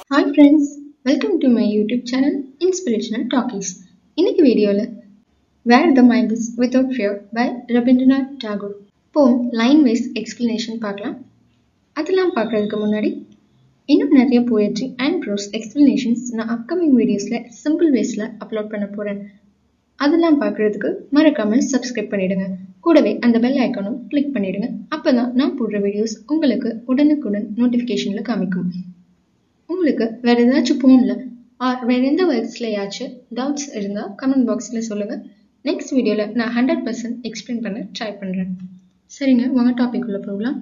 Hi friends welcome to my YouTube channel inspirational talkies இன்னைக்கு வீடியோவில் where the mind is without fear by Rabindranath Tagore poem line wise explanation பார்க்கலாம் அதெல்லாம் பார்க்குறதுக்கு முன்னாடி இன்னும் நிறைய போயட்ரி அண்ட் ப்ரோஸ் எக்ஸ்பிளனேஷன்ஸ் நான் அப்கமிங் வீடியோஸில் சிம்பிள் வேஸில் அப்லோட் பண்ண போகிறேன் அதெல்லாம் பார்க்குறதுக்கு மறக்காமல் சப்ஸ்கிரைப் பண்ணிடுங்க கூடவே அந்த பெல் ஐக்கானும் கிளிக் பண்ணிடுங்க அப்போ தான் நான் போடுற வீடியோஸ் உங்களுக்கு உடனுக்குடன் நோட்டிஃபிகேஷனில் காமிக்கும் உங்களுக்கு வேற ஏதாச்சும் போன்ல ஆர் வேற எந்த வேர்ட்ஸ்லயாச்சும் டவுட்ஸ் இருந்தால் கமெண்ட் பாக்ஸில் சொல்லுங்கள் நெக்ஸ்ட் வீடியோவில் நான் ஹண்ட்ரட் பர்சன்ட் எக்ஸ்பிளைன் பண்ண ட்ரை பண்ணுறேன் சரிங்க வாங்க டாபிக் உள்ள போகலாம்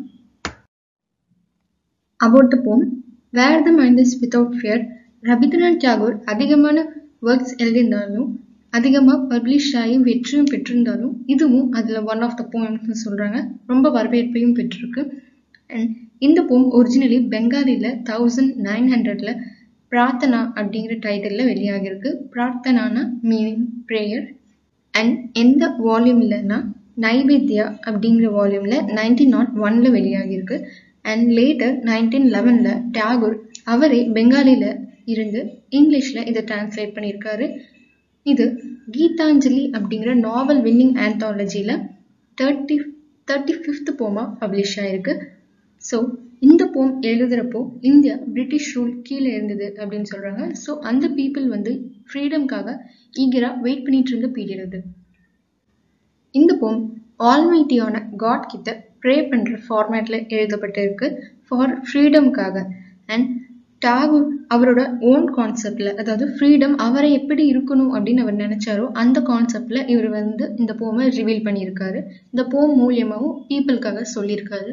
about the poem where the mind is without fear Rabindranath Tagore அதிகமான ஒர்க்ஸ் எழுதியிருந்தாலும் அதிகமாக பப்ளிஷ் ஆகி வெற்றியும் பெற்றிருந்தாலும் இதுவும் அதில் ஒன் ஆஃப் த போயம்ஸ்னு சொல்கிறாங்க ரொம்ப வரவேற்பையும் பெற்றிருக்கு அண்ட் இந்த போம் ஒரிஜினலி பெங்காலியில் தௌசண்ட் நைன் ஹண்ட்ரட்ல பிரார்த்தனா அப்படிங்கிற டைட்டிலில் வெளியாகிருக்கு பிரார்த்தனானா மீனிங் ப்ரேயர் அண்ட் எந்த வால்யூம்லன்னா நைவேத்யா அப்படிங்கிற வால்யூமில் நைன்டீன் நாட் ஒன்ல வெளியாகிருக்கு அண்ட் லேட்டர் நைன்டீன் லெவனில் டாகூர் அவரே பெங்காலியில் இருந்து இங்கிலீஷில் இதை டிரான்ஸ்லேட் பண்ணியிருக்காரு இது கீதாஞ்சலி அப்படிங்கிற நாவல் வின்னிங் ஆந்தாலஜியில் தேர்ட்டி தேர்ட்டி ஃபிஃப்த் போமா பப்ளிஷ் ஆயிருக்கு ஸோ இந்த போம் எழுதுறப்போ இந்தியா பிரிட்டிஷ் ரூல் கீழே இருந்தது அப்படின்னு சொல்றாங்க ஸோ அந்த பீப்புள் வந்து ஃப்ரீடம்காக ஈகரா வெயிட் பண்ணிட்டு இருந்த பீரியட் அது இந்த போம் ஆல்மைட்டியான காட் கிட்ட ப்ரே பண்ற ஃபார்மேட்ல எழுதப்பட்டிருக்கு ஃபார் ஃப்ரீடம்காக அண்ட் டாகூர் அவரோட ஓன் கான்செப்ட்ல அதாவது ஃப்ரீடம் அவரை எப்படி இருக்கணும் அப்படின்னு அவர் நினைச்சாரோ அந்த கான்செப்ட்ல இவர் வந்து இந்த போமை ரிவீல் பண்ணியிருக்காரு இந்த போம் மூலியமாவும் பீப்புளுக்காக சொல்லியிருக்காரு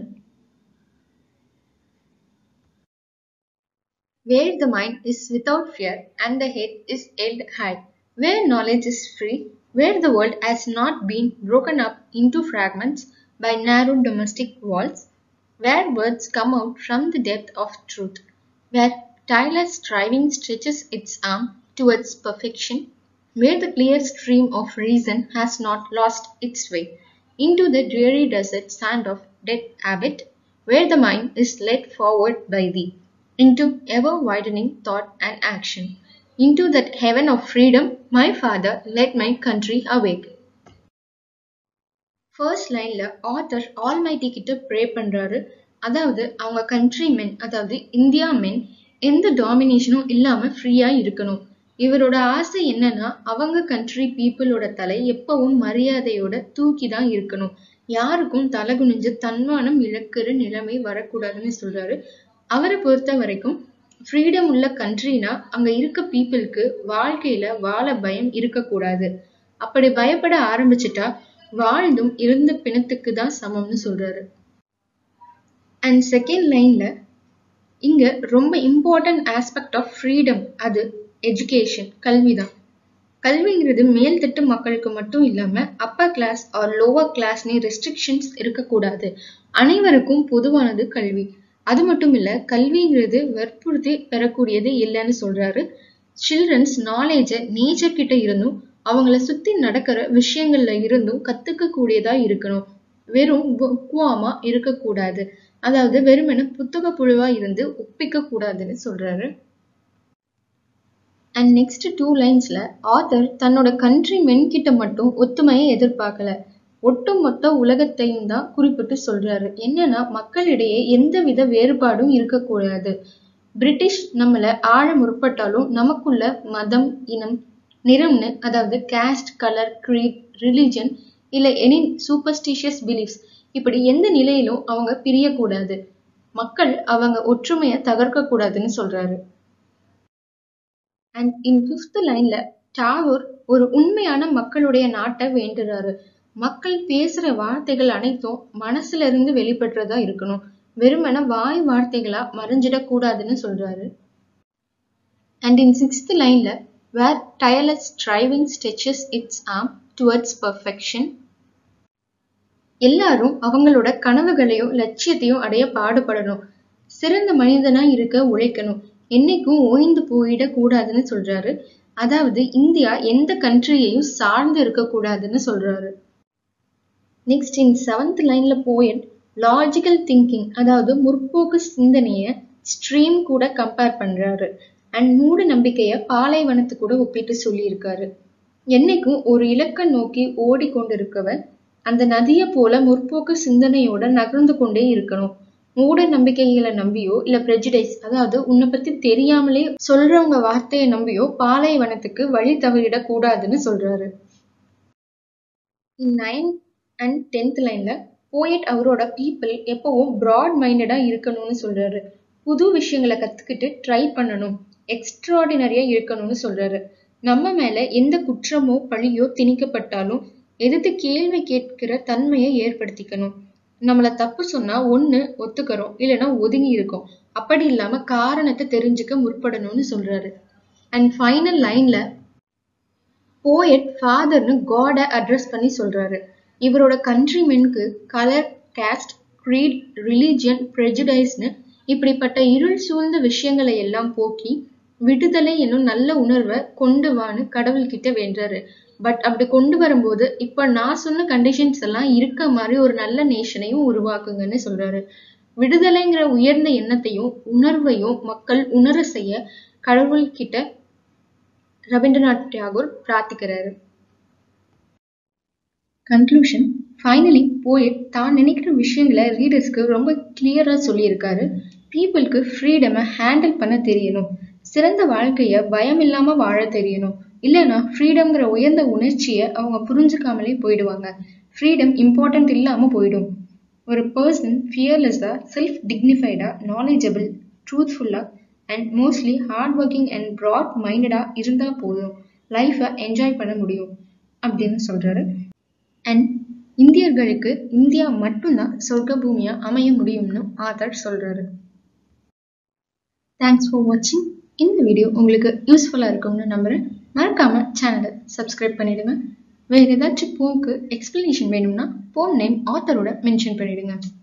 where the mind is without fear and the head is held high, where knowledge is free, where the world has not been broken up into fragments by narrow domestic walls, where words come out from the depth of truth, where tireless striving stretches its arm towards perfection, where the clear stream of reason has not lost its way into the dreary desert sand of dead habit, where the mind is led forward by thee into ever widening thought and action. Into that heaven of freedom, my father led my country awake. First லைன்ல author almighty கிட்ட pray பண்றாரு அதாவது அவங்க country மென் அதாவது India மென் எந்த டாமினேஷனும் இல்லாம ஃப்ரீயா இருக்கணும் இவரோட ஆசை என்னன்னா அவங்க கண்ட்ரி பீப்புளோட தலை எப்பவும் மரியாதையோட தூக்கி தான் இருக்கணும் யாருக்கும் தலை குனிஞ்சு தன்மானம் இழக்கிற நிலைமை வரக்கூடாதுன்னு சொல்றாரு அவரை பொறுத்த வரைக்கும் ஃப்ரீடம் உள்ள கண்ட்ரினா அங்க இருக்க பீப்புளுக்கு வாழ்க்கையில வாழ பயம் இருக்கக்கூடாது அப்படி பயப்பட ஆரம்பிச்சிட்டா வாழ்ந்தும் இருந்த பிணத்துக்கு தான் சமம்னு சொல்றாரு அண்ட் செகண்ட் லைன்ல இங்க ரொம்ப இம்பார்ட்டன்ட் ஆஸ்பெக்ட் ஆஃப் ஃப்ரீடம் அது எஜுகேஷன் கல்விதான் கல்விங்கிறது மேல்தட்டு மக்களுக்கு மட்டும் இல்லாம அப்பர் கிளாஸ் ஆர் லோவர் கிளாஸ்னு ரெஸ்ட்ரிக்ஷன்ஸ் இருக்கக்கூடாது அனைவருக்கும் பொதுவானது கல்வி அது மட்டும் இல்ல கல்விங்கிறது வற்புறுத்தி பெறக்கூடியது இல்லைன்னு சொல்றாரு சில்ட்ரன்ஸ் நாலேஜ நேச்சர் கிட்ட இருந்தும் அவங்கள சுத்தி நடக்கிற விஷயங்கள்ல இருந்தும் கத்துக்க கூடியதா இருக்கணும் வெறும் புக்குவாமா இருக்கக்கூடாது அதாவது வெறுமென புத்தக புழுவா இருந்து ஒப்பிக்க கூடாதுன்னு சொல்றாரு அண்ட் நெக்ஸ்ட் டூ லைன்ஸ்ல ஆத்தர் தன்னோட கண்ட்ரி மென் கிட்ட மட்டும் ஒத்துமையை எதிர்பார்க்கல ஒட்டுமொத்த உலகத்தையும் தான் குறிப்பிட்டு சொல்றாரு என்னன்னா மக்களிடையே எந்தவித வேறுபாடும் இருக்கக்கூடாது பிரிட்டிஷ் நம்மள ஆழ முற்பட்டாலும் நமக்குள்ள மதம் இனம் நிறம்னு அதாவது கேஸ்ட் கலர் கிரீட் ரிலிஜன் இல்ல எனி சூப்பர்ஸ்டிஷியஸ் பிலீஃப்ஸ் இப்படி எந்த நிலையிலும் அவங்க பிரியக்கூடாது மக்கள் அவங்க ஒற்றுமையை தகர்க்க கூடாதுன்னு சொல்றாரு அண்ட் இன் பிப்த் லைன்ல டாகூர் ஒரு உண்மையான மக்களுடைய நாட்டை வேண்டுறாரு மக்கள் பேசுற வார்த்தைகள் அனைத்தும் மனசுல இருந்து வெளிப்படுறதா இருக்கணும் வெறுமன வாய் வார்த்தைகளா மறைஞ்சிடக் கூடாதுன்னு சொல்றாரு அண்ட் இன் சிக்ஸ்த் லைன்ல where tireless striving stretches its ஆம் டுவர்ட்ஸ் பர்ஃபெக்ஷன் எல்லாரும் அவங்களோட கனவுகளையும் லட்சியத்தையும் அடைய பாடுபடணும் சிறந்த மனிதனா இருக்க உழைக்கணும் என்னைக்கும் ஓய்ந்து போயிட கூடாதுன்னு சொல்றாரு அதாவது இந்தியா எந்த கண்ட்ரியையும் சார்ந்து இருக்கக்கூடாதுன்னு சொல்றாரு நெக்ஸ்ட் இன் செவன்த் லைன்ல போயட் லாஜிக்கல் திங்கிங் அதாவது முற்போக்கு சிந்தனைய ஸ்ட்ரீம் கூட கம்பேர் பண்றாரு அண்ட் மூட நம்பிக்கைய பாலைவனத்து கூட ஒப்பிட்டு சொல்லியிருக்காரு என்னைக்கும் ஒரு இலக்க நோக்கி ஓடிக்கொண்டிருக்கவர் அந்த நதியை போல முற்போக்கு சிந்தனையோட நகர்ந்து கொண்டே இருக்கணும் மூட நம்பிக்கைகளை நம்பியோ இல்ல prejudice அதாவது உன்னை பத்தி தெரியாமலே சொல்றவங்க வார்த்தையை நம்பியோ பாலைவனத்துக்கு வழி தவறிடக் கூடாதுன்னு சொல்றாரு நைன் அண்ட் டென்த் லைன்ல போயட் அவரோட பீப்புள் எப்பவும் ப்ராட் மைண்டடா இருக்கணும்னு சொல்றாரு புது விஷயங்களை கத்துக்கிட்டு ட்ரை பண்ணணும் எக்ஸ்ட்ராடினரியா இருக்கணும்னு சொல்றாரு நம்ம மேல எந்த குற்றமோ பழியோ திணிக்கப்பட்டாலும் எதிர்த்து கேள்வி கேட்கிற தன்மையை ஏற்படுத்திக்கணும் நம்மள தப்பு சொன்னா ஒண்ணு ஒத்துக்கிறோம் இல்லைன்னா ஒதுங்கி இருக்கோம் அப்படி இல்லாம காரணத்தை தெரிஞ்சுக்க முற்படணும்னு சொல்றாரு அண்ட் ஃபைனல் லைன்ல போயட் ஃபாதர்னு காட அட்ரஸ் பண்ணி சொல்றாரு இவரோட கண்ட்ரிமென்க்கு கலர் கேஸ்ட் creed ரிலிஜியன் ப்ரெஜுடைஸ்னு இப்படிப்பட்ட இருள் சூழ்ந்த விஷயங்களை எல்லாம் போக்கி விடுதலை என்னும் நல்ல உணர்வை கொண்டு வான்னு கடவுள்கிட்ட வேண்டுறாரு பட் அப்படி கொண்டு வரும்போது இப்ப நான் சொன்ன கண்டிஷன்ஸ் எல்லாம் இருக்க மாதிரி ஒரு நல்ல நேஷனையும் உருவாக்குங்கன்னு சொல்றாரு விடுதலைங்கிற உயர்ந்த எண்ணத்தையும் உணர்வையும் மக்கள் உணர செய்ய கடவுள்கிட்ட ரவீந்திரநாத் டாகூர் பிரார்த்திக்கிறாரு கன்க்ளூஷன் ஃபைனலி போயட் தான் நினைக்கிற விஷயங்களை ரீடர்ஸ்க்கு ரொம்ப கிளியரா சொல்லியிருக்காரு பீப்புளுக்கு ஃப்ரீடமை ஹேண்டில் பண்ண தெரியணும் சிறந்த வாழ்க்கைய பயம் இல்லாம வாழ தெரியணும் இல்லைன்னா ஃப்ரீடம்ங்கிற உயர்ந்த உணர்ச்சியை அவங்க புரிஞ்சுக்காமலே போயிடுவாங்க ஃப்ரீடம் இம்பார்ட்டன்ட் இல்லாம போயிடும் ஒரு பர்சன் ஃபியர்லெஸ்ஸா செல்ஃப் டிக்னிஃபைடா நாலேஜபிள் ட்ரூத்ஃபுல்லா and mostly hard working and broad மைண்டடா இருந்தா போதும் லைஃபை என்ஜாய் பண்ண முடியும் அப்படின்னு சொல்றாரு அண்ட் இந்தியர்களுக்கு இந்தியா மட்டும்தான் சொர்க்க பூமியா அமைய முடியும்னு ஆதர் சொல்றாரு தேங்க்ஸ் ஃபார் வாட்சிங் இந்த வீடியோ உங்களுக்கு யூஸ்ஃபுல்லாக இருக்கும்னு நம்புறேன் மறக்காம சேனலை சப்ஸ்கிரைப் பண்ணிடுங்க வேற ஏதாச்சும் போக்கு எக்ஸ்பிளனேஷன் வேணும்னா போம் நேம் ஆத்தரோட மென்ஷன் பண்ணிடுங்க